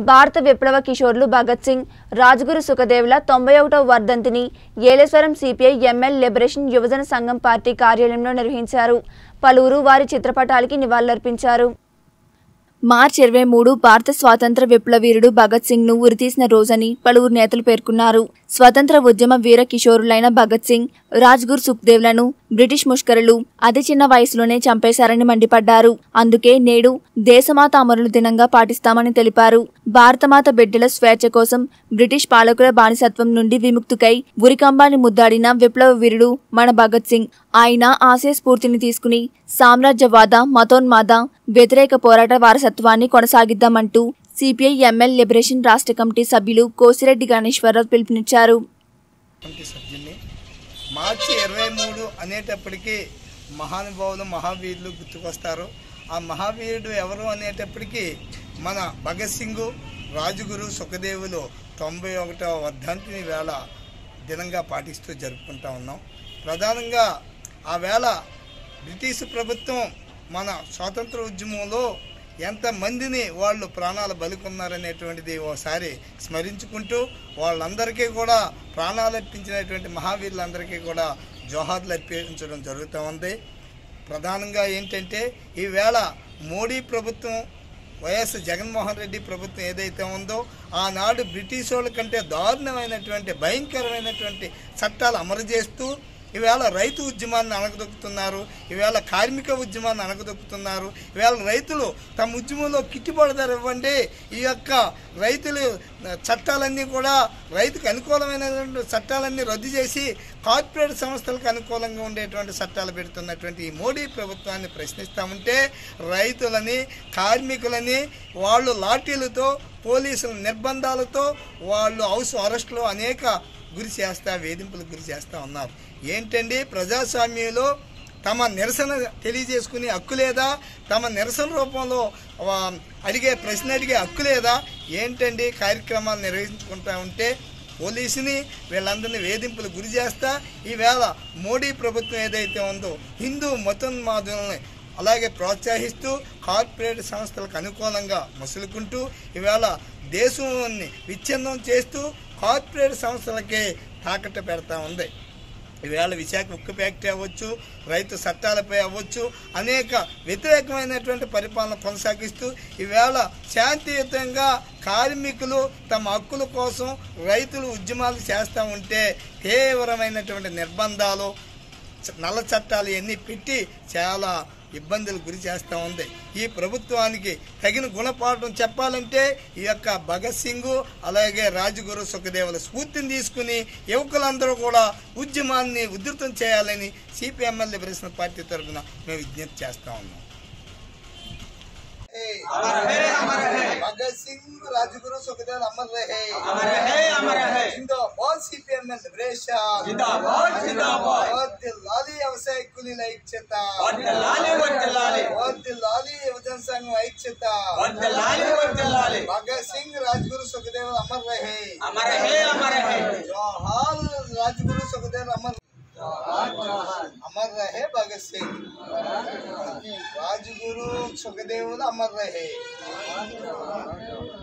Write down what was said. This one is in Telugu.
భారత విప్లవ కిషోర్లు భగత్ సింగ్ రాజ్గురు సుఖదేవ్ల తొంభై ఒకటవ వర్ధంతిని ఏలేశ్వరం సిపిఐ ఎంఎల్ లిబరేషన్ యువజన సంఘం పార్టీ కార్యాలయంలో నిర్వహించారు పలువురు వారి చిత్రపటాలకి నివాళులర్పించారు మార్చి ఇరవై మూడు భారత స్వాతంత్ర విప్లవీరుడు భగత్ సింగ్ ను ఉరితీసిన రోజని పలువురు నేతలు పేర్కొన్నారు స్వతంత్ర ఉద్యమ వీర కిషోరులైన భగత్ సింగ్ రాజ్గుర్ సుఖ్దేవ్లను బ్రిటిష్ ముష్కరులు అతి చిన్న వయసులోనే చంపేశారని మండిపడ్డారు అందుకే నేడు దేశమాత అమరుల దినంగా పాటిస్తామని తెలిపారు భారతమాత బిడ్డల స్వేచ్ఛ కోసం బ్రిటిష్ పాలకుల బానిసత్వం నుండి విముక్తికై ఉరికంబాన్ని ముద్దాడిన విప్లవ వీరుడు మన భగత్ సింగ్ ఆయన ఆశయ స్ఫూర్తిని తీసుకుని సామ్రాజ్యవాద మతోన్మాద వ్యతిరేక పోరాట వారసత్వాన్ని కొనసాగిద్దామంటూ సిపిఐ ఎంఎల్ లిబరేషన్ రాష్ట్ర కమిటీ సభ్యులు కోసిరెడ్డి గణేశ్వరరావు పిలుపునిచ్చారు కమిటీ సభ్యుల్ని మార్చి ఇరవై మూడు అనేటప్పటికీ మహానుభావులు మహావీరులు గుర్తుకొస్తారు ఆ మహావీరుడు ఎవరు అనేటప్పటికీ మన భగత్ సింగ్ రాజుగురు సుఖదేవులు తొంభై ఒకటవ వర్ధంతిని వేళ దినంగా పాటిస్తూ జరుపుకుంటా ఉన్నాం ప్రధానంగా ఆ వేళ బ్రిటిష్ ప్రభుత్వం మన స్వాతంత్ర ఉద్యమంలో ఎంతమందిని వాళ్ళు ప్రాణాలు బలికొన్నారనేటువంటిది ఓసారి స్మరించుకుంటూ వాళ్ళందరికీ కూడా ప్రాణాలు అర్పించినటువంటి మహావీరులందరికీ కూడా జోహార్లు అర్పించడం జరుగుతూ ఉంది ప్రధానంగా ఏంటంటే ఈవేళ మోడీ ప్రభుత్వం వైఎస్ జగన్మోహన్ రెడ్డి ప్రభుత్వం ఏదైతే ఉందో ఆనాడు బ్రిటిష్ వాళ్ళ కంటే దారుణమైనటువంటి భయంకరమైనటువంటి చట్టాలు అమలు చేస్తూ ఈవేళ రైతు ఉద్యమాన్ని అణగదొక్కుతున్నారు ఈవేళ కార్మిక ఉద్యమాన్ని అణగదొక్కుతున్నారు ఈవేళ రైతులు తమ ఉద్యమంలో గిట్టుబాటు ధర ఇవ్వండి ఈ యొక్క రైతులు చట్టాలన్నీ కూడా రైతుకు అనుకూలమైనటువంటి చట్టాలన్నీ రద్దు చేసి కార్పొరేట్ సంస్థలకు అనుకూలంగా ఉండేటువంటి చట్టాలు పెడుతున్నటువంటి ఈ మోడీ ప్రభుత్వాన్ని ప్రశ్నిస్తూ ఉంటే రైతులని కార్మికులని వాళ్ళు లాఠీలతో పోలీసుల నిర్బంధాలతో వాళ్ళు హౌస్ అరెస్టులు అనేక గురి చేస్తా వేధింపులకు గురి చేస్తూ ఉన్నారు ఏంటండి ప్రజాస్వామ్యంలో తమ నిరసన తెలియజేసుకునే హక్కు లేదా తమ నిరసన రూపంలో ఆ, అడిగే ప్రశ్న అడిగే హక్కు లేదా ఏంటండి కార్యక్రమాలు నిర్వహించుకుంటా ఉంటే పోలీసుని వీళ్ళందరినీ వేధింపులు గురి చేస్తా ఈవేళ మోడీ ప్రభుత్వం ఏదైతే ఉందో హిందూ మతోన్మాదులని అలాగే ప్రోత్సహిస్తూ కార్పొరేట్ సంస్థలకు అనుకూలంగా మసులుకుంటూ ఈవేళ దేశాన్ని విచ్ఛిన్నం చేస్తూ కార్పొరేట్ సంస్థలకే తాకట్టు పెడతా ఉంది ఈవేళ విశాఖ ఉక్కు ఫ్యాక్టరీ అవ్వచ్చు రైతు చట్టాలపై అవ్వచ్చు అనేక వ్యతిరేకమైనటువంటి పరిపాలన కొనసాగిస్తూ ఈవేళ శాంతియుతంగా కార్మికులు తమ హక్కుల కోసం రైతులు ఉద్యమాలు చేస్తూ ఉంటే తీవ్రమైనటువంటి నిర్బంధాలు చ- నల్ల చట్టాలు ఇవన్నీ పెట్టి చాలా ఇబ్బందులు గురి చేస్తూ ఉంది ఈ ప్రభుత్వానికి తగిన గుణపాఠం చెప్పాలంటే ఈ యొక్క భగత్ సింగ్ అలాగే రాజగురు సుఖదేవుల స్ఫూర్తిని తీసుకుని యువకులందరూ కూడా ఉద్యమాన్ని ఉధృతం చేయాలని సిపిఎంఎల్ లిబరేషన్ పార్టీ తరఫున మేము విజ్ఞప్తి చేస్తా ఉన్నాం భగత్ సింగ్ రాజగురు సుఖదేవ్ అమర్ రహే अमर है अमर है జిందాబాద్ సిపిఎంఎల్ లిబరేషన్ जिंदाबाद जिंदाबाद వర్ధిల్లాలి వ్యవసాయ కూలీల ఐక్యత वंदलाले वंदलाले వర్ధిల్లాలి యువజన సంఘం ఐక్యత वंदलाले वंदलाले భగత్ సింగ్ రాజ్గురు సుఖదేవ్ అమర్ రహే अमर है अमर है జోహార్ రాజ్గురు సుఖదేవ్ అమర్ అమర్ రహే భగత్ సింగ్ రాజగురు సుఖదేవులు అమర్ రహే